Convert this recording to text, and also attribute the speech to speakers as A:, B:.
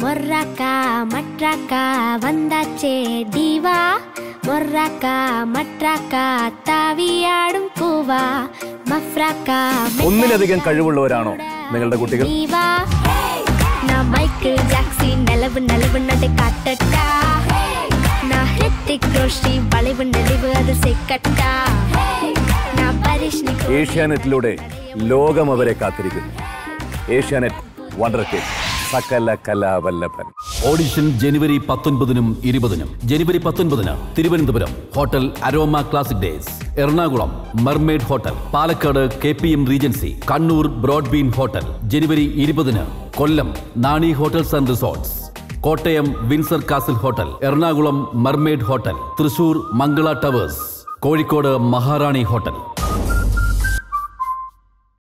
A: மொர்ராக்கா மட்ராக்கா வந்தாச்சே தீவா மொர்ராக்கா மட்ராக்கா தாவியாடும் பூவா മഫ്രാക്ക
B: ഒന്നിലധികം കഴിവുള്ളവരാണോ നിങ്ങളുടെ കുട്ടികൾ
A: ദീവാ నా మైకిల్ జాక్సన్ నెలవు నెలవు నడి కాటట్టా నా హృతిక్ రోഷി വളവ് നെളിവ് അത് സെക്കട്ടാ నా പരിഷ്
B: ഏഷ്യാനെറ്റിലൂടെ ലോകം അവരെ കാത്തിരിക്കുന്നു ഏഷ്യാനെറ്റ് വണ്ടർ കിഡ് സകല കലാവല്ലഭൻ
C: ഓഡിഷൻ ജനുവരി പത്തൊൻപതിനും ഇരുപതിനും ജനുവരി പത്തൊൻപതിന് Thiruvananthapuram hotel Aroma classic days Ernakulam mermaid hotel Palakkad K P M regency Kannur broad bean hotel ജനുവരി ഇരുപതിന് Kollam Nani hotels and resorts Kottayam Windsor castle hotel Ernakulam mermaid hotel Thrissur Mangala towers Kozhikode Maharani hotel